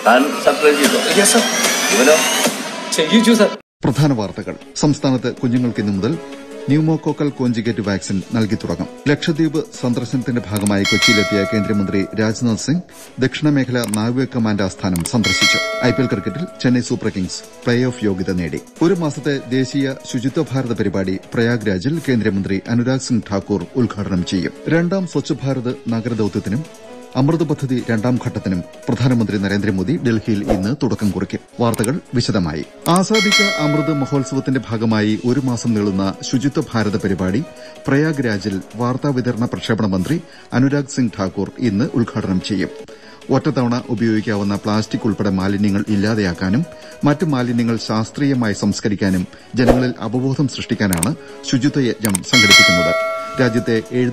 താൻ സബ്സ്ക്രൈബ് ചെയ്തോ yes sir ഇവനോ ചെയ്യിച്ചു സർ പ്രധാന വാർത്തകൾ സംസ്ഥാനത്ത് കുഞ്ഞുങ്ങൾക്ക് ഇന്നു മുതൽ ന്യൂമോകോക്കൽ കോഞ്ചുഗേറ്റ് വാക്സിൻ നൽകി തുടങ്ങും ലക്ഷദ്വീപ് സന്ദർശനത്തിന്റെ ഭാഗമായി കൊച്ചിയിലെത്തിയ കേന്ദ്രമന്ത്രി രാജ്നാഥ് സിംഗ് ദക്ഷിണ മേഖല നാവിക കമാൻഡ് ആസ്ഥാനം സന്ദർശിച്ചു ഐപിഎൽ ക്രിക്കറ്റിൽ Chennai Super Kings playoff യോഗ്യത നേടി ഒരു മാസത്തെ ദേശീയ ശുചിത്വ ഭാരത പരിപാടി പ്രയാഗ്രാജിൽ കേന്ദ്രമന്ത്രി അനുരാഗ് സിംഗ് ഠാക്കൂർ ഉദ്ഘാടനം ചെയ്യും രണ്ടാം സ്വച്ഛ് ഭാരത് നഗരദൌത്യത്തിനും അമൃത് പദ്ധതി രണ്ടാം ഘട്ടത്തിനും പ്രധാനമന്ത്രി നരേന്ദ്രമോദി ഡൽഹിയിൽ ഇന്ന് തുടക്കം കുറിക്കും വാർത്തകൾ വിശദമായി ആസാദിക്ക അമൃത് മഹോത്സവത്തിന്റെ ഭാഗമായി ഒരു മാസം നീളുന്ന ശുചിത്വ ഭാരത പരിപാടി പ്രയാഗ്രാജിൽ വാർത്താവിതരണ പ്രക്ഷേപണ മന്ത്രി അനുരാഗ് സിംഗ് ഠാക്കൂർ ഇന്ന് ഉദ്ഘാടനം ചെയ്യും ഒറ്റത്തവണ ഉപയോഗിക്കാവുന്ന പ്ലാസ്റ്റിക് ഉൾപ്പെടെ മാലിന്യങ്ങൾ ഇല്ലാതെയാക്കാനും മറ്റ് മാലിന്യങ്ങൾ ശാസ്ത്രീയമായി സംസ്കരിക്കാനും ജനങ്ങളിൽ അവബോധം സൃഷ്ടിക്കാനാണ് ശുചിത്വ യജ്ഞം സംഘടിപ്പിക്കുന്നത് രാജ്യത്തെ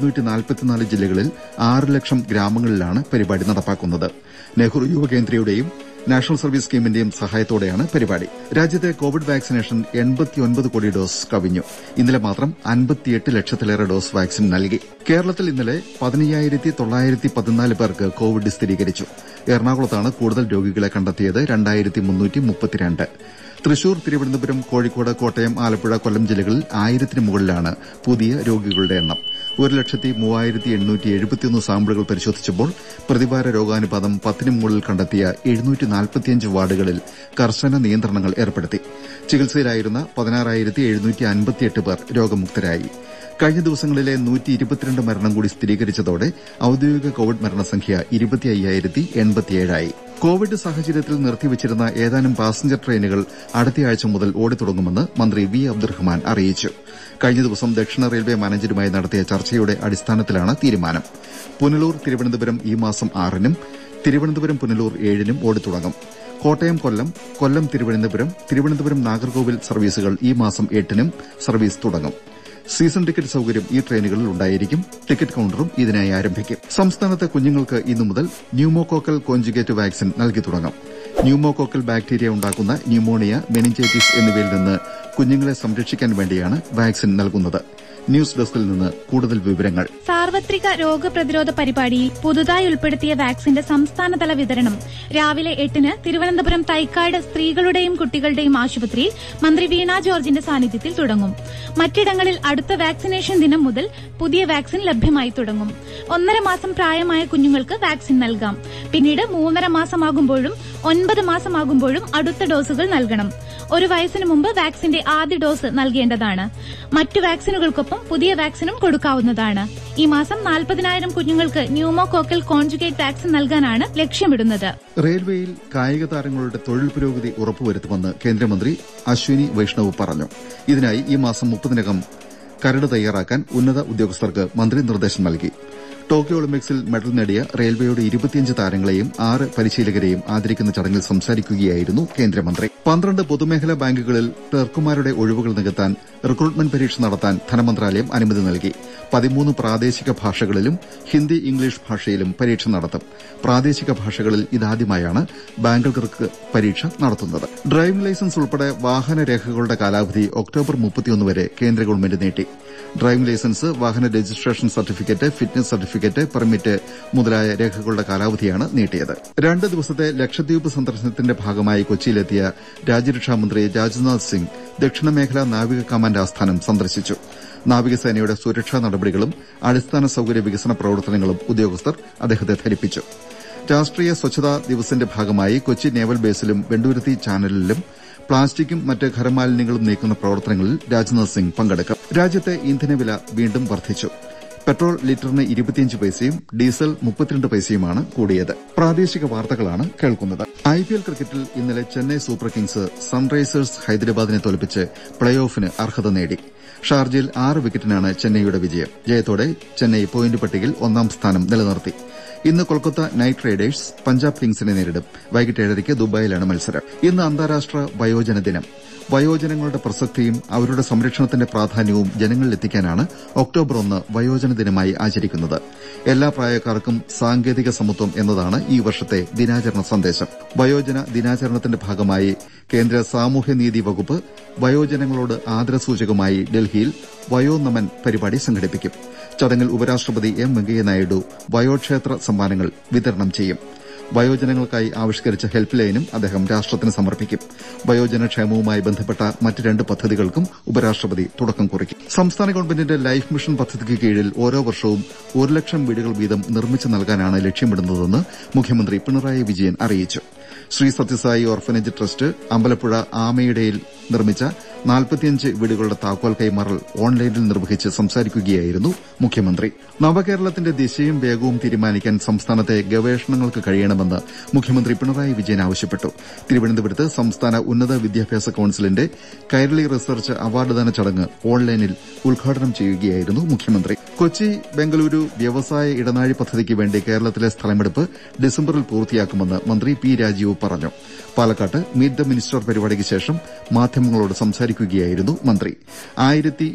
ജില്ലകളിൽ ആറ് ലക്ഷം ഗ്രാമങ്ങളിലാണ് പരിപാടി നടപ്പാക്കുന്നത് നെഹ്റു യുവകേന്ദ്രയുടെയും നാഷണൽ സർവീസ് സ്കീമിന്റെയും സഹായത്തോടെയാണ് പരിപാടി രാജ്യത്തെ കോവിഡ് വാക്സിനേഷൻ എൺപത്തിയൊൻപത് കോടി ഡോസ് കവിഞ്ഞു ഇന്നലെ മാത്രം അൻപത്തിയെട്ട് ലക്ഷത്തിലേറെ ഡോസ് വാക്സിൻ നൽകി കേരളത്തിൽ ഇന്നലെ പതിനയ്യായിരത്തി തൊള്ളായിരത്തി പതിനാല് പേർക്ക് കോവിഡ് സ്ഥിരീകരിച്ചു എറണാകുളത്താണ് കൂടുതൽ രോഗികളെ കണ്ടെത്തിയത് രണ്ടായിരത്തി മുന്നൂറ്റി മുപ്പത്തിരണ്ട് തൃശൂർ തിരുവനന്തപുരം കോഴിക്കോട് കോട്ടയം ആലപ്പുഴ കൊല്ലം ജില്ലകളിൽ ആയിരത്തിന് മുകളിലാണ് പുതിയ രോഗികളുടെ എണ്ണം ഒരു ലക്ഷത്തി മൂവായിരത്തി എണ്ണൂറ്റി എഴുപത്തിയൊന്ന് സാമ്പിളുകൾ പരിശോധിച്ചപ്പോൾ പ്രതിവാര രോഗാനുപാതം പത്തിന് മുകളിൽ കണ്ടെത്തിയ എഴുന്നൂറ്റി നാൽപ്പത്തിയഞ്ച് വാർഡുകളിൽ കർശന നിയന്ത്രണങ്ങൾ ഏർപ്പെടുത്തി ചികിത്സയിലായിരുന്ന പതിനാറായിരത്തി എഴുന്നൂറ്റി അൻപത്തിയെട്ട് പേർ രോഗമുക്തരായി കഴിഞ്ഞ ദിവസങ്ങളിലെ നൂറ്റി ഇരുപത്തിരണ്ട് മരണം കൂടി സ്ഥിരീകരിച്ചതോടെ ഔദ്യോഗിക കോവിഡ് മരണസംഖ്യ ഇരുപത്തി അയ്യായിരത്തി എൺപത്തിയേഴായി കോവിഡ് സാഹചര്യത്തിൽ നിർത്തിവച്ചിരുന്ന ഏതാനും പാസഞ്ചർ ട്രെയിനുകൾ അടുത്തയാഴ്ച മുതൽ ഓടിത്തുടങ്ങുമെന്ന് മന്ത്രി വി അബ്ദുറഹ്മാൻ അറിയിച്ചു കഴിഞ്ഞ ദിവസം ദക്ഷിണ റെയിൽവേ മാനേജരുമായി നടത്തിയ ചർച്ചയുടെ അടിസ്ഥാനത്തിലാണ് തീരുമാനം പുനലൂർ തിരുവനന്തപുരം ഈ മാസം ആറിനും തിരുവനന്തപുരം പുനലൂർ ഏഴിനും ഓടിത്തുടങ്ങും കോട്ടയം കൊല്ലം കൊല്ലം തിരുവനന്തപുരം തിരുവനന്തപുരം നാഗർകോവിൽ സർവീസുകൾ ഈ മാസം എട്ടിനും സർവീസ് തുടങ്ങും സീസൺ ടിക്കറ്റ് സൌകര്യം ഈ ട്രെയിനുകളിൽ ഉണ്ടായിരിക്കും ടിക്കറ്റ് കൌണ്ടറും ഇതിനായി ആരംഭിക്കും സംസ്ഥാനത്തെ കുഞ്ഞുങ്ങൾക്ക് ഇന്നു മുതൽ ന്യൂമോകോക്കൽ കോഞ്ചുഗേറ്റ് വാക്സിൻ നൽകി തുടങ്ങും ന്യൂമോകോക്കൽ ബാക്ടീരിയ ഉണ്ടാക്കുന്ന ന്യൂമോണിയ മെനിഞ്ചൈറ്റിസ് എന്നിവയിൽ നിന്ന് കുഞ്ഞുങ്ങളെ സംരക്ഷിക്കാൻ വേണ്ടിയാണ് വാക്സിൻ നൽകുന്നത് ന്യൂസ് ഡെസ്കിൽ നിന്ന് കൂടുതൽ വിവരങ്ങൾ സാർവത്രിക രോഗപ്രതിരോധ പരിപാടിയിൽ പുതുതായി ഉൾപ്പെടുത്തിയ വാക്സിന്റെ സംസ്ഥാനതല വിതരണം രാവിലെ എട്ടിന് തിരുവനന്തപുരം തൈക്കാട് സ്ത്രീകളുടെയും കുട്ടികളുടെയും ആശുപത്രിയിൽ മന്ത്രി വീണ ജോർജിന്റെ സാന്നിധ്യത്തിൽ തുടങ്ങും മറ്റിടങ്ങളിൽ അടുത്ത വാക്സിനേഷൻ ദിനം മുതൽ പുതിയ വാക്സിൻ ലഭ്യമായി തുടങ്ങും ഒന്നര മാസം പ്രായമായ കുഞ്ഞുങ്ങൾക്ക് വാക്സിൻ നൽകാം പിന്നീട് മൂന്നര മാസമാകുമ്പോഴും ഒൻപത് മാസമാകുമ്പോഴും അടുത്ത ഡോസുകൾ നൽകണം ഒരു വയസ്സിന് മുമ്പ് വാക്സിന്റെ ആദ്യ ഡോസ് നൽകേണ്ടതാണ് മറ്റു വാക്സിനുകൾക്കൊപ്പം പുതിയ വാക്സിനും കൊടുക്കാവുന്നതാണ് ഈ മാസം നാൽപ്പതിനായിരം കുഞ്ഞുങ്ങൾക്ക് ന്യൂമോകോക്കൽ കോൺജുഗേറ്റ് വാക്സിൻ നൽകാനാണ് ലക്ഷ്യമിടുന്നത് റെയിൽവേയിൽ കായിക താരങ്ങളുടെ തൊഴിൽ പുരോഗതി ഉറപ്പുവരുത്തുമെന്ന് കേന്ദ്രമന്ത്രി അശ്വിനി വൈഷ്ണവ് പറഞ്ഞു ഇതിനായി ഈ മാസം മുപ്പതിനകം കരട് തയ്യാറാക്കാൻ ഉന്നത ഉദ്യോഗസ്ഥർക്ക് മന്ത്രി നിർദ്ദേശം നൽകി ടോക്കിയോ ഒളിമ്പിക്സിൽ മെഡൽ നേടിയ റെയിൽവേയുടെ ഇരുപത്തിയഞ്ച് താരങ്ങളെയും ആറ് പരിശീലകരെയും ആദരിക്കുന്ന ചടങ്ങിൽ സംസാരിക്കുകയായിരുന്നു കേന്ദ്രമന്ത്രി പന്ത്രണ്ട് പൊതുമേഖലാ ബാങ്കുകളിൽ ക്ലർക്കുമാരുടെ ഒഴിവുകൾ നികത്താൻ റിക്രൂട്ട്മെന്റ് പരീക്ഷ നടത്താൻ ധനമന്ത്രാലയം അനുമതി നൽകി പതിമൂന്ന് പ്രാദേശിക ഭാഷകളിലും ഹിന്ദി ഇംഗ്ലീഷ് ഭാഷയിലും പരീക്ഷ നടത്തും പ്രാദേശിക ഭാഷകളിൽ ഇതാദ്യമായാണ് ബാങ്ക് ക്ലർക്ക് പരീക്ഷ നടത്തുന്നത് ഡ്രൈവിംഗ് ലൈസൻസ് ഉൾപ്പെടെ വാഹന രേഖകളുടെ കാലാവധി ഒക്ടോബർ മുപ്പത്തിയൊന്ന് വരെ കേന്ദ്ര ഗവൺമെന്റ് നീട്ടി ഡ്രൈവിംഗ് ലൈസൻസ് വാഹന registration certificate fitness certificate permit മുതലായ രേഖകളുടെ കാലാവധിയാണ് നീട്ടിയത് രണ്ട് ദിവസത്തെ ലക്ഷദ്വീപ് സന്ദർശനത്തിന്റെ ഭാഗമായി കൊച്ചിയിലെത്തിയ രാജ്യരക്ഷാമന്ത്രി രാജ്നാഥ് സിംഗ് ദക്ഷിണ മേഖലാ നാവിക കമാൻഡ് ആസ്ഥാനം സന്ദർശിച്ചു നാവികസേനയുടെ സുരക്ഷാ നടപടികളും അടിസ്ഥാന സൌകര്യ വികസന പ്രവർത്തനങ്ങളും ഉദ്യോഗസ്ഥർ അദ്ദേഹത്തെ ധരിപ്പിച്ചു രാഷ്ട്രീയ സ്വച്ഛതാ ദിവസിന്റെ ഭാഗമായി കൊച്ചി നേവൽ ബേസിലും വെണ്ടൂരത്തി ചാനലിലും പ്ലാസ്റ്റിക്കും മറ്റ് ഖരമാലിന്യങ്ങളും നീക്കുന്ന പ്രവർത്തനങ്ങളിൽ രാജ്നാഥ് സിംഗ് പങ്കെടുക്കും രാജ്യത്തെ ഇന്ധനവില വീണ്ടും വർദ്ധിച്ചു പെട്രോൾ ലിറ്ററിന് ഇരുപത്തിയഞ്ച് പൈസയും ഡീസൽ മുപ്പത്തിരണ്ട് പൈസയുമാണ് കൂടിയത് പ്രാദേശിക വാർത്തകളാണ് കേൾക്കുന്നത് ഐപിഎൽ ക്രിക്കറ്റിൽ ഇന്നലെ ചെന്നൈ സൂപ്പർ കിങ്സ് സൺറൈസേഴ്സ് ഹൈദരാബാദിനെ തോൽപ്പിച്ച് പ്ലേ ഓഫിന് അർഹത നേടി ഷാർജയിൽ ആറ് വിക്കറ്റിനാണ് ചെന്നൈയുടെ വിജയം ജയത്തോടെ ചെന്നൈ പോയിന്റ് പട്ടികയിൽ ഒന്നാം സ്ഥാനം നിലനിർത്തി ഇന്ന് കൊൽക്കത്ത നൈറ്റ് റൈഡേഴ്സ് പഞ്ചാബ് കിങ്സിനെ നേരിടും വൈകിട്ട് ഏഴരയ്ക്ക് ദുബായിലാണ് മത്സരം ഇന്ന് അന്താരാഷ്ട്ര വയോജന ദിനം വയോജനങ്ങളുടെ പ്രസക്തിയും അവരുടെ സംരക്ഷണത്തിന്റെ പ്രാധാന്യവും ജനങ്ങളിലെത്തിക്കാനാണ് ഒക്ടോബർ ഒന്ന് വയോജന ദിനമായി ആചരിക്കുന്നത് എല്ലാ പ്രായക്കാർക്കും സാങ്കേതിക സമത്വം എന്നതാണ് ഈ വർഷത്തെ ദിനാചരണ സന്ദേശം വയോജന ദിനാചരണത്തിന്റെ ഭാഗമായി കേന്ദ്ര സാമൂഹ്യനീതി വകുപ്പ് വയോജനങ്ങളോട് ആദരസൂചകമായി ഡൽഹിയിൽ വയോനമൻ പരിപാടി സംഘടിപ്പിക്കും ചടങ്ങിൽ ഉപരാഷ്ട്രപതി എം വെങ്കയ്യനായിഡു വയോക്ഷേത്ര സമ്മാനങ്ങൾ വിതരണം ചെയ്യും വയോജനങ്ങൾക്കായി ആവിഷ്കരിച്ച ഹെൽപ്പ് ലൈനും അദ്ദേഹം രാഷ്ട്രത്തിന് സമർപ്പിക്കും വയോജനക്ഷേമവുമായി ബന്ധപ്പെട്ട മറ്റ് രണ്ട് പദ്ധതികൾക്കും ഉപരാഷ്ട്രപതി തുടക്കം കുറിക്കും സംസ്ഥാന ഗവൺമെന്റിന്റെ ലൈഫ് മിഷൻ പദ്ധതിക്ക് കീഴിൽ ഓരോ വർഷവും ഒരു ലക്ഷം വീടുകൾ വീതം നിർമ്മിച്ചു നൽകാനാണ് ലക്ഷ്യമിടുന്നതെന്ന് മുഖ്യമന്ത്രി പിണറായി വിജയൻ അറിയിച്ചു ശ്രീ സത്യസായി ഓർഫനേജ് ട്രസ്റ്റ് അമ്പലപ്പുഴ ആമയിടയിൽ നിർമ്മിച്ച നാൽപ്പത്തിയഞ്ച് വീടുകളുടെ താക്കോൽ കൈമാറൽ ഓൺലൈനിൽ നിർവഹിച്ച് സംസാരിക്കുകയായിരുന്നു മുഖ്യമന്ത്രി നവകേരളത്തിന്റെ ദിശയും വേഗവും തീരുമാനിക്കാൻ സംസ്ഥാനത്തെ ഗവേഷണങ്ങൾക്ക് കഴിയണമെന്ന് മുഖ്യമന്ത്രി പിണറായി വിജയൻ ആവശ്യപ്പെട്ടു തിരുവനന്തപുരത്ത് സംസ്ഥാന ഉന്നത വിദ്യാഭ്യാസ കൌൺസിലിന്റെ കൈരളി റിസർച്ച് അവാർഡ്ദാന ചടങ്ങ് ഓൺലൈനിൽ ഉദ്ഘാടനം ചെയ്യുകയായിരുന്നു മുഖ്യമന്ത്രി കൊച്ചി ബംഗളൂരു വ്യവസായ ഇടനാഴി പദ്ധതിക്ക് വേണ്ടി കേരളത്തിലെ സ്ഥലമെടുപ്പ് ഡിസംബറിൽ പൂർത്തിയാക്കുമെന്ന് മന്ത്രി പി രാജീവ് പറഞ്ഞു പാലക്കാട്ട് മീറ്റ് ദ മിനിസ്റ്റർ പരിപാടിക്ക് ശേഷം മാധ്യമങ്ങളോട് സംസാരിക്കുകയായിരുന്നു മന്ത്രി ആയിരത്തി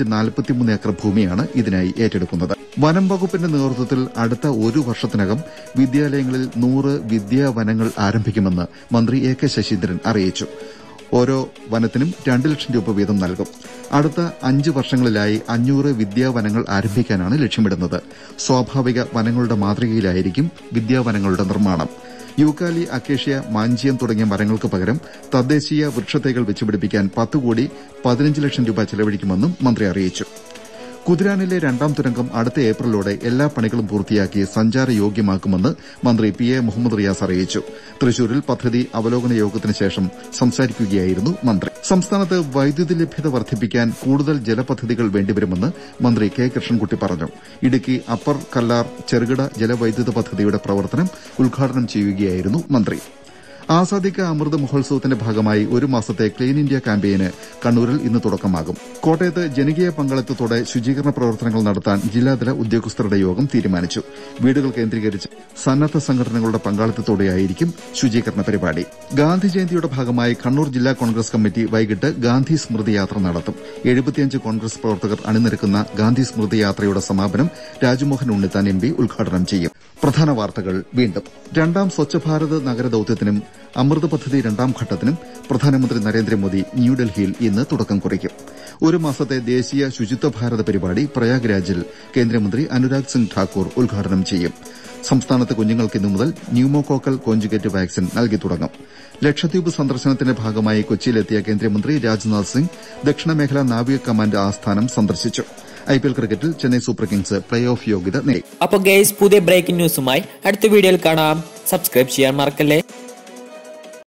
ഏക്കർ ഭൂമിയാണ് ഇതിനായി ഏറ്റെടുക്കുന്നത് വനം വകുപ്പിന്റെ നേതൃത്വത്തിൽ അടുത്ത ഒരു വർഷത്തിനകം വിദ്യാലയങ്ങളിൽ നൂറ് വിദ്യാവനങ്ങൾ ആരംഭിക്കുമെന്ന് മന്ത്രി എ കെ ശശീന്ദ്രൻ അറിയിച്ചു ഓരോ വനത്തിനും രണ്ട് ലക്ഷം രൂപ വീതം നൽകും അടുത്ത അഞ്ച് വർഷങ്ങളിലായി അഞ്ഞൂറ് വിദ്യാവനങ്ങൾ ആരംഭിക്കാനാണ് ലക്ഷ്യമിടുന്നത് സ്വാഭാവിക വനങ്ങളുടെ മാതൃകയിലായിരിക്കും വിദ്യാവനങ്ങളുടെ നിർമ്മാണം യൂക്കാലി അക്കേഷ്യ മാഞ്ചിയം തുടങ്ങിയ മരങ്ങൾക്ക് പകരം തദ്ദേശീയ വൃക്ഷത്തൈകൾ വെച്ചുപിടിപ്പിക്കാൻ പത്ത് കോടി പതിനഞ്ച് ലക്ഷം രൂപ ചെലവഴിക്കുമെന്നും മന്ത്രി അറിയിച്ചു കുതിരാനിലെ രണ്ടാം തുരങ്കം അടുത്ത ഏപ്രിലോടെ എല്ലാ പണികളും പൂർത്തിയാക്കി സഞ്ചാരയോഗ്യമാക്കുമെന്ന് മന്ത്രി പി എ മുഹമ്മദ് റിയാസ് അറിയിച്ചു തൃശൂരിൽ പദ്ധതി അവലോകന യോഗത്തിന് ശേഷം സംസാരിക്കുകയായിരുന്നു മന്ത്രി സംസ്ഥാനത്ത് വൈദ്യുതി ലഭ്യത വർദ്ധിപ്പിക്കാൻ കൂടുതൽ ജലപദ്ധതികൾ വേണ്ടിവരുമെന്ന് മന്ത്രി കെ കൃഷ്ണൻകുട്ടി പറഞ്ഞു ഇടുക്കി അപ്പർ കല്ലാർ ചെറുകിട ജലവൈദ്യുത പദ്ധതിയുടെ പ്രവർത്തനം ഉദ്ഘാടനം ചെയ്യുകയായിരുന്നു മന്ത്രി ആസാദിക്ക അമൃത് മഹോത്സവത്തിന്റെ ഭാഗമായി ഒരു മാസത്തെ ക്ലീൻ ഇന്ത്യ ക്യാമ്പയിന് കണ്ണൂരിൽ ഇന്ന് തുടക്കമാകും കോട്ടയത്ത് ജനകീയ പങ്കാളിത്തത്തോടെ ശുചീകരണ പ്രവർത്തനങ്ങൾ നടത്താൻ ജില്ലാതല ഉദ്യോഗസ്ഥരുടെ യോഗം തീരുമാനിച്ചു വീടുകൾ കേന്ദ്രീകരിച്ച് സന്നദ്ധ സംഘടനകളുടെ പങ്കാളിത്തത്തോടെയായിരിക്കും ശുചീകരണ പരിപാടി ഗാന്ധി ജയന്തിയുടെ ഭാഗമായി കണ്ണൂർ ജില്ലാ കോൺഗ്രസ് കമ്മിറ്റി വൈകിട്ട് ഗാന്ധി സ്മൃതി യാത്ര നടത്തും എഴുപത്തിയഞ്ച് കോൺഗ്രസ് പ്രവർത്തകർ അണിനിരക്കുന്ന ഗാന്ധി സ്മൃതി യാത്രയുടെ സമാപനം രാജ്മോഹൻ ഉണ്ണിത്താൻ എം പി ഉദ്ഘാടനം ചെയ്യും പ്രധാന വാർത്തകൾ വീണ്ടും രണ്ടാം സ്വച്ഛ ഭാരത് നഗര ദൌത്യത്തിനും അമൃത് പദ്ധതി രണ്ടാം ഘട്ടത്തിനും പ്രധാനമന്ത്രി നരേന്ദ്രമോദി ന്യൂഡൽഹിയിൽ ഇന്ന് തുടക്കം കുറിക്കും ഒരു മാസത്തെ ദേശീയ ശുചിത്വ ഭാരത പരിപാടി പ്രയാഗ്രാജിൽ കേന്ദ്രമന്ത്രി അനുരാഗ് സിംഗ് ഠാക്കൂർ ഉദ്ഘാടനം ചെയ്യും സംസ്ഥാനത്ത് കുഞ്ഞുങ്ങൾക്ക് ഇന്നു മുതൽ ന്യൂമോകോക്കൽ കോഞ്ചുഗേറ്റ് വാക്സിൻ നൽകി തുടങ്ങും ലക്ഷദ്വീപ് സന്ദർശനത്തിന്റെ ഭാഗമായി കൊച്ചിയിലെത്തിയ കേന്ദ്രമന്ത്രി രാജ്നാഥ് സിംഗ് ദക്ഷിണ മേഖലാ നാവിക കമാൻഡ് ആസ്ഥാനം സന്ദർശിച്ചു ഐപിഎൽ ക്രിക്കറ്റിൽ Chennai Super Kings playoff യോഗ്യത നേടി അപ്പൊ ഗൈസ് പുതിയ ബ്രേക്കിംഗ് ന്യൂസുമായി അടുത്ത വീഡിയോയിൽ കാണാം സബ്സ്ക്രൈബ് ചെയ്യാൻ മറക്കല്ലേ